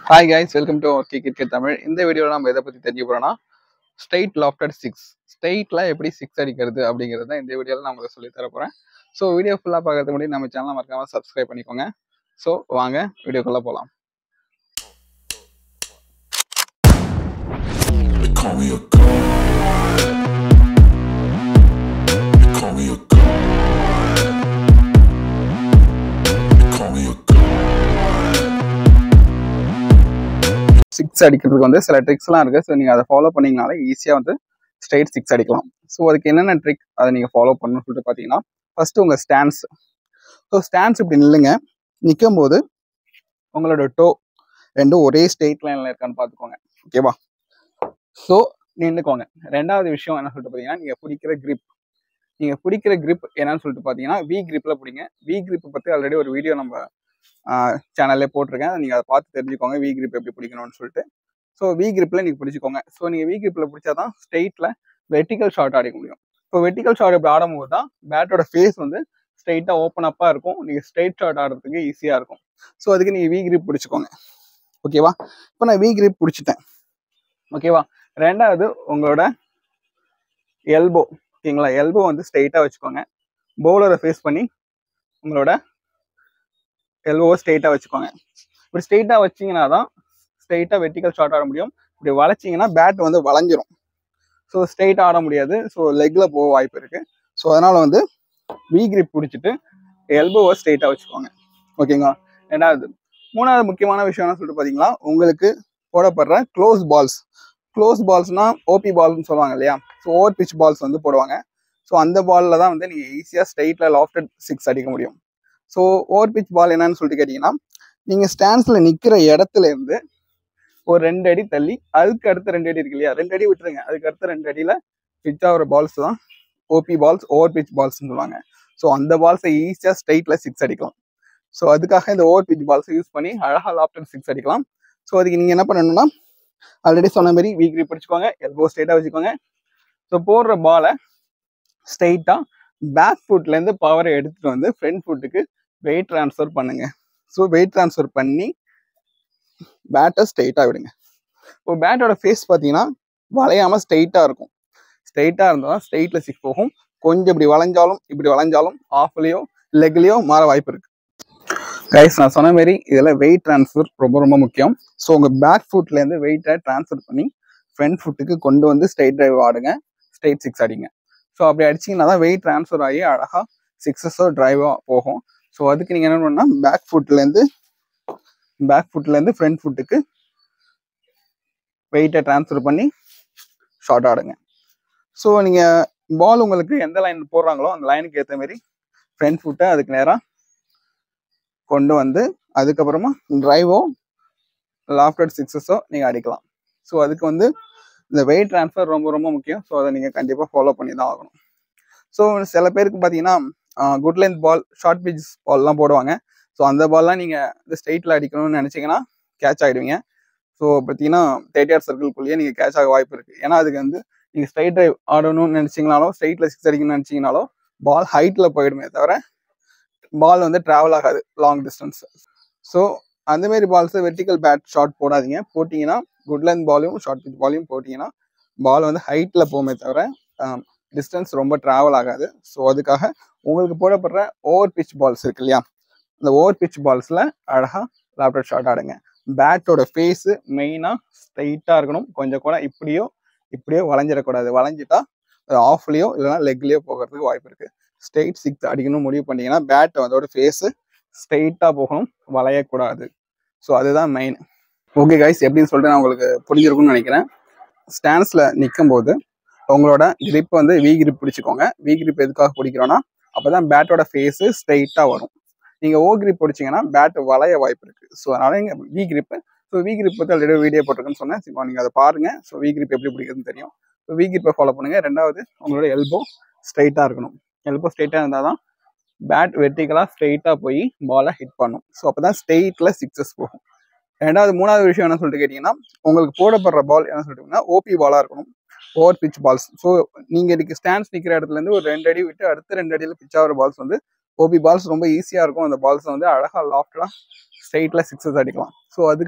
Hi guys welcome to okay cricket Tamil இந்த வீடியோவில் நம்ம எதை பற்றி தெரிஞ்சுக்க போகிறோம்னா ஸ்ட்ரெயிட் லாஃப்டட் சிக்ஸ் ஸ்ட்ரெயிட்டில் எப்படி சிக்ஸ் அடிக்கிறது அப்படிங்கிறது தான் இந்த வீடியோவில் நான் உங்களுக்கு சொல்லி தர போகிறேன் ஸோ வீடியோ ஃபுல்லாக பார்க்கறதுக்கு முன்னாடி நம்ம சேனலை மறக்காமல் சப்ஸ்கிரைப் பண்ணிக்கோங்க ஸோ வாங்க வீடியோக்குள்ளே போகலாம் They call me a god. They call me a god. They call me a god. Six அடிக்கிறதுக்கு வந்து சில ட்ரிக்ஸ்லாம் இருக்குது ஸோ நீங்கள் அதை ஃபாலோ பண்ணிங்கனாலே ஈஸியாக வந்து ஸ்ட்ரெயிட் சிக்ஸ் அடிக்கலாம் ஸோ அதுக்கு என்னென்ன ட்ரிக் அதை நீங்கள் ஃபாலோ பண்ணணும்னு சொல்லிட்டு பார்த்தீங்கன்னா ஃபஸ்ட்டு உங்கள் ஸ்டாண்ட்ஸ் ஸோ ஸ்டாண்ட்ஸ் இப்படி நில்லுங்க நிற்கும் போது உங்களோட டோ ரெண்டும் ஒரே ஸ்ட்ரெயிட் லைனில் இருக்கான்னு பார்த்துக்கோங்க ஓகேவா ஸோ நின்றுக்கோங்க ரெண்டாவது விஷயம் என்ன சொல்லிட்டு பார்த்தீங்கன்னா நீங்கள் பிடிக்கிற grip நீங்கள் பிடிக்கிற grip என்னன்னு சொல்லிட்டு பார்த்தீங்கன்னா வி கிரிப்பில் பிடிங்க வி grip பற்றி ஆல்ரெடி ஒரு வீடியோ நம்ம சேனல்லே போட்டிருக்கேன் நீங்கள் அதை பார்த்து தெரிஞ்சுக்கோங்க வி grip எப்படி பிடிக்கணும்னு சொல்லிட்டு ஸோ வி கிரிப்பில் நீங்கள் பிடிச்சிக்கோங்க ஸோ நீங்கள் வி கிரிப்பில் பிடிச்சா தான் ஸ்ட்ரெயிட்டில் வெர்டிக்கல் ஷாட் அடிக்க முடியும் இப்போ வெர்டிக்கல் ஷாட் இப்படி ஆடும்போது தான் பேட்டோட ஃபேஸ் வந்து ஸ்ட்ரெயிட்டாக ஓப்பன் அப்பாக இருக்கும் நீங்கள் ஸ்ட்ரெயிட் ஷாட் ஆடுறதுக்கு ஈஸியாக இருக்கும் ஸோ அதுக்கு நீங்கள் வி கிரிப் பிடிச்சிக்கோங்க ஓகேவா இப்போ நான் வி கிரிப் பிடிச்சிட்டேன் ஓகேவா ரெண்டாவது உங்களோட எல்போ ஓகேங்களா எல்போ வந்து ஸ்ட்ரெயிட்டாக வச்சுக்கோங்க பவுலரை ஃபேஸ் பண்ணி உங்களோட எல்போவை ஸ்ட்ரெயிட்டாக வச்சுக்கோங்க இப்படி ஸ்ட்ரெயிட்டாக வச்சிங்கன்னா தான் ஸ்ட்ரெயிட்டாக வெர்டிக்கல் ஷாட் ஆட முடியும் இப்படி வளைச்சிங்கன்னா பேட் வந்து வளைஞ்சிரும் ஸோ ஸ்ட்ரெயிட்டாக ஆட முடியாது ஸோ லெக்கில் போக வாய்ப்பு இருக்குது ஸோ அதனால் வந்து வி கிரிப் பிடிச்சிட்டு எல்போவை ஸ்ட்ரெயிட்டாக வச்சுக்கோங்க ஓகேங்களா ரெண்டாவது மூணாவது முக்கியமான விஷயம் என்ன சொல்லிட்டு பார்த்தீங்கன்னா உங்களுக்கு போடப்படுற க்ளோஸ் பால்ஸ் க்ளோஸ் பால்ஸ்னா ஓபி பால்னு சொல்லுவாங்க இல்லையா ஸோ ஓவர் பிச் பால்ஸ் வந்து போடுவாங்க ஸோ அந்த பாலில் தான் வந்து நீங்கள் ஈஸியாக ஸ்ட்ரெயிட்டில் லாஃப்டட் சிக்ஸ் அடிக்க முடியும் ஸோ ஓவர் பிச் பால் என்னன்னு சொல்லிட்டு கேட்டிங்கன்னா நீங்கள் ஸ்டாண்ட்ஸில் நிற்கிற இடத்துல இருந்து ஒரு ரெண்டு அடி தள்ளி அதுக்கு அடுத்த ரெண்டு அடி இருக்கு இல்லையா ரெண்டு அடி விட்டுருங்க அதுக்கு அடுத்த ரெண்டு அடியில் பிச் ஆகிற பால்ஸ் தான் ஓபி பால்ஸ் ஓவர் பிச் பால்ஸ்னு சொல்லுவாங்க ஸோ அந்த பால்ஸை ஈஸியாக ஸ்ட்ரெயிட்டில் சிக்ஸ் அடிக்கலாம் ஸோ அதுக்காக இந்த ஓவர் பிச் பால்ஸை யூஸ் பண்ணி அழகாக லாப்டட் சிக்ஸ் அடிக்கலாம் ஸோ அதுக்கு நீங்கள் என்ன பண்ணணும்னா ஆல்ரெடி சொன்ன மாதிரி வீக்லி பிடிச்சிக்கோங்க எல்போ ஸ்ட்ரெயிட்டாக வச்சுக்கோங்க ஸோ போடுற பாலை ஸ்ட்ரெயிட்டாக பேக் ஃபுட்லேருந்து பவரை எடுத்துகிட்டு வந்து ஃப்ரண்ட் ஃபுட்டுக்கு வெயிட் ட்ரான்ஸ்ஃபர் பண்ணுங்க ஸோ வெயிட் ட்ரான்ஸ்ஃபர் பண்ணி பேட்டை ஸ்ட்ரெயிட்டாக விடுங்க இப்போ பேட்டோட ஃபேஸ் பார்த்தீங்கன்னா வளையாமல் ஸ்ட்ரெயிட்டாக இருக்கும் ஸ்ட்ரெயிட்டாக இருந்தால் தான் ஸ்ட்ரெயிட்டில் சிக்ஸ் போகும் கொஞ்சம் இப்படி வளைஞ்சாலும் இப்படி வளைஞ்சாலும் ஆஃப்லேயோ லெக்லேயோ மாற வாய்ப்பு இருக்கு கைஸ் நான் சொன்ன மாதிரி இதில் வெயிட் ட்ரான்ஸ்ஃபர் ரொம்ப ரொம்ப முக்கியம் ஸோ உங்கள் பேக் ஃபுட்லேருந்து வெயிட்டை ட்ரான்ஸ்ஃபர் பண்ணி ஃப்ரண்ட் ஃபுட்டுக்கு கொண்டு வந்து ஸ்ட்ரெயிட் டிரைவ் ஆடுங்க ஸ்ட்ரெயிட் சிக்ஸ் அடிங்க ஸோ அப்படி அடிச்சிங்கன்னா தான் வெயிட் ட்ரான்ஸ்ஃபர் ஆகி அழகாக சிக்ஸஸோ டிரைவோ போகும் ஸோ அதுக்கு நீங்கள் என்ன பண்ணணும்னா பேக் ஃபுட்லேருந்து பேக் ஃபுட்லேருந்து ஃப்ரண்ட் ஃபுட்டுக்கு வெயிட்டை ட்ரான்ஸ்ஃபர் பண்ணி ஷார்ட் ஆடுங்க ஸோ நீங்கள் பால் உங்களுக்கு எந்த லைன் போடுறாங்களோ அந்த லைனுக்கு ஏற்ற மாதிரி ஃப்ரண்ட் ஃபுட்டை அதுக்கு நேராக கொண்டு வந்து அதுக்கப்புறமா டிரைவோ லாஃப்டட் சிக்ஸஸோ நீங்கள் அடிக்கலாம் ஸோ அதுக்கு வந்து இந்த வெயிட் ட்ரான்ஸ்ஃபர் ரொம்ப ரொம்ப முக்கியம் ஸோ அதை நீங்கள் கண்டிப்பாக ஃபாலோ பண்ணி தான் ஆகணும் ஸோ சில பேருக்கு பார்த்தீங்கன்னா good length ball short pitch பால்லாம் போடுவாங்க ஸோ அந்த பால்லாம் நீங்கள் இந்த ஸ்ட்ரெயிட்டில் அடிக்கணும்னு நினச்சிங்கன்னா கேட்ச் ஆகிடுவீங்க ஸோ பார்த்தீங்கன்னா தேர்ட்டியார் சர்க்கிள்குள்ளேயே நீங்கள் கேட்ச் ஆக வாய்ப்பு இருக்குது ஏன்னா அதுக்கு வந்து நீங்கள் ஸ்ட்ரைட் ட்ரைவ் ஆடணும்னு நினச்சிங்கனாலோ ஸ்ட்ரெயிட்டில் சிக்ஸ் அடிக்கணும்னு நினச்சிங்கனாலோ பால் ஹைட்டில் போயிடுமே தவிர பால் வந்து ட்ராவல் ஆகாது லாங் டிஸ்டன்ஸ் ஸோ அந்தமாரி பால்ஸை வெர்டிக்கல் பேட் ஷாட் போடாதீங்க போட்டிங்கன்னா குட் லென்த் பாலையும் ஷார்ட் பிச் பாலையும் போட்டிங்கன்னா பால் வந்து ஹைட்டில் போமே தவிர டிஸ்டன்ஸ் ரொம்ப ட்ராவல் ஆகாது ஸோ அதுக்காக உங்களுக்கு போடப்படுற ஓவர் பிச் பால்ஸ் இருக்கு இல்லையா இந்த ஓவர் பிச் பால்ஸில் அழகாக லேப்டாப் ஷாட் ஆடுங்க பேட்டோட ஃபேஸு மெயினாக ஸ்ட்ரைட்டாக இருக்கணும் கொஞ்சம் கூட இப்படியோ இப்படியோ வளைஞ்சிடக்கூடாது வளைஞ்சிட்டா ஆஃப்லேயோ இல்லைனா லெக்லேயோ போகிறதுக்கு வாய்ப்பு இருக்குது ஸ்ட்ரெயிட் சிக்ஸ் அடிக்கணும் முடிவு பண்ணிங்கன்னா பேட் அதோட ஃபேஸு ஸ்ட்ரெயிட்டாக போகணும் வளையக்கூடாது ஸோ அதுதான் மெயின் ஓகே கைஸ் எப்படின்னு சொல்லிட்டு நான் உங்களுக்கு புரிஞ்சிருக்கும்னு நினைக்கிறேன் ஸ்டாண்ட்ஸில் நிற்கும் போது உங்களோட கிரிப் வந்து வி கிரிப் பிடிச்சிக்கோங்க வி கிரிப் எதுக்காக பிடிக்கிறோன்னா அப்போ தான் பேட்டோட ஃபேஸு ஸ்ட்ரெயிட்டாக வரும் நீங்கள் ஓ கிரிப் பிடிச்சிங்கன்னா பேட் வளைய வாய்ப்பு இருக்குது ஸோ அதனால் நீங்கள் V grip so V grip பற்றி ஆல்ரெடி வீடியோ போட்டிருக்கேன்னு சொன்னேன் இப்போ நீங்கள் அதை பாருங்கள் ஸோ வி கிரிப் எப்படி பிடிக்கிறதுன்னு தெரியும் ஸோ வி கிரிப்பை ஃபாலோ பண்ணுங்கள் ரெண்டாவது உங்களோட எல்போ ஸ்ட்ரெயிட்டாக இருக்கணும் எல்போ ஸ்ட்ரெயிட்டாக இருந்தால் தான் பேட் வெர்டிக்கலாக ஸ்ட்ரெயிட்டாக போய் பாலை ஹிட் பண்ணும் ஸோ அப்போ தான் ஸ்ட்ரெயிட்டில் சிக்ஸஸ் போகும் ரெண்டாவது மூணாவது விஷயம் என்ன சொல்லிட்டு கேட்டிங்கன்னா உங்களுக்கு போடப்படுற பால் என்ன சொல்லிட்டீங்கன்னா ஓபி பாலாக இருக்கணும் ஓவர் பிச் பால்ஸ் ஸோ நீங்கள் இதுக்கு ஸ்டாண்ட்ஸ் நிற்கிற இடத்துலேருந்து ஒரு ரெண்டு அடி விட்டு அடுத்த ரெண்டு அடியில் பிச் ஆகிற பால்ஸ் வந்து ஓபி பால்ஸ் ரொம்ப ஈஸியாக இருக்கும் அந்த பால்ஸை வந்து அழகாக லாஃப்டெலாம் ஸ்ட்ரெயிட்டில் சிக்ஸஸ் அடிக்கலாம் ஸோ அதுக்கு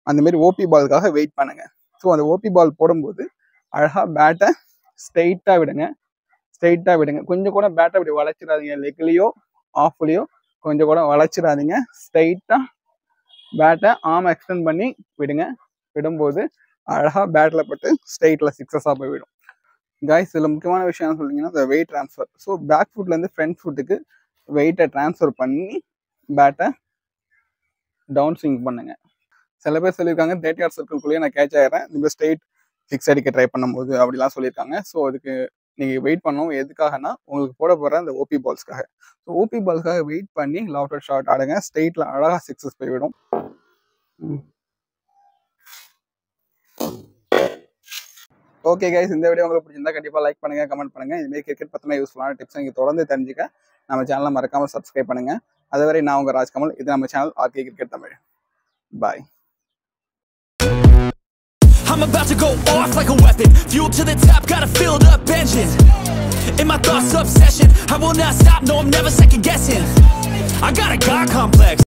அந்த மாதிரி ஓபி பாலுக்காக வெயிட் பண்ணுங்க ஸோ அந்த ஓபி பால் போடும்போது அழகாக பேட்டை ஸ்ட்ரைட்டாக விடுங்க ஸ்ட்ரைட்டாக விடுங்க கொஞ்சம் கூட பேட்டை இப்படி வளைச்சிடாதீங்க லெக்லேயோ ஆஃப்லேயோ கொஞ்சம் கூட வளைச்சிடாதீங்க ஸ்ட்ரைட்டாக பேட்டை ஆம் எக்ஸ்டெண்ட் பண்ணி விடுங்க விடும்போது அழகாக பேட்டில் பட்டு ஸ்ட்ரைட்டில் சிக்ஸஸாக போய் விடும் காய்ஸ் இதில் முக்கியமான விஷயம் என்ன சொல்றீங்கன்னா இந்த வெயிட் ட்ரான்ஸ்ஃபர் ஸோ பேக் ஃபுட்லேருந்து ஃப்ரண்ட் ஃபுட்டுக்கு வெயிட்டை ட்ரான்ஸ்ஃபர் பண்ணி பேட்டை டவுன் ஸ்விங் பண்ணுங்க சில பேர் சொல்லியிருக்காங்க தேர்ட்டி ஆர் சர்க்கிள்குள்ளேயே நான் கேட்ச் ஆகிறேன் இந்த ஸ்ட்ரெயிட் சிக்ஸ் அடிக்க ட்ரை பண்ணும்போது அப்படிலாம் சொல்லியிருக்காங்க ஸோ அதுக்கு நீங்கள் வெயிட் பண்ணணும் எதுக்காகனா உங்களுக்கு போட போகிற அந்த ஓபி பால்ஸ்க்காக ஸோ ஓபி பால்ஸ்க்காக வெயிட் பண்ணி லாஃப்டர் ஷாட் ஆடுங்க ஸ்ட்ரெயிட்டில் அழகாக சிக்ஸஸ் போய்விடும் ஓகே கைஸ் இந்த வீடியோ உங்களுக்கு பிடிச்சிருந்தா கண்டிப்பாக லைக் பண்ணுங்க கமெண்ட் பண்ணுங்க இதுமாரி கிரிக்கெட் பற்றின யூஸ்ஃபுல்லான டிப்ஸ் நீங்கள் தொடர்ந்து தெரிஞ்சுக்க நம்ம சேனலை மறக்காம சப்ஸ்கிரைப் பண்ணுங்க அதுவரை நான் உங்கள் ராஜ்கமல் இது நம்ம சேனல் ஆர்கே கிரிக்கெட் தமிழ் பாய் I'm about to go off like a weapon Fuel to the top, got a filled up engine In my thoughts, obsession I will not stop, no I'm never second guessing I got a God complex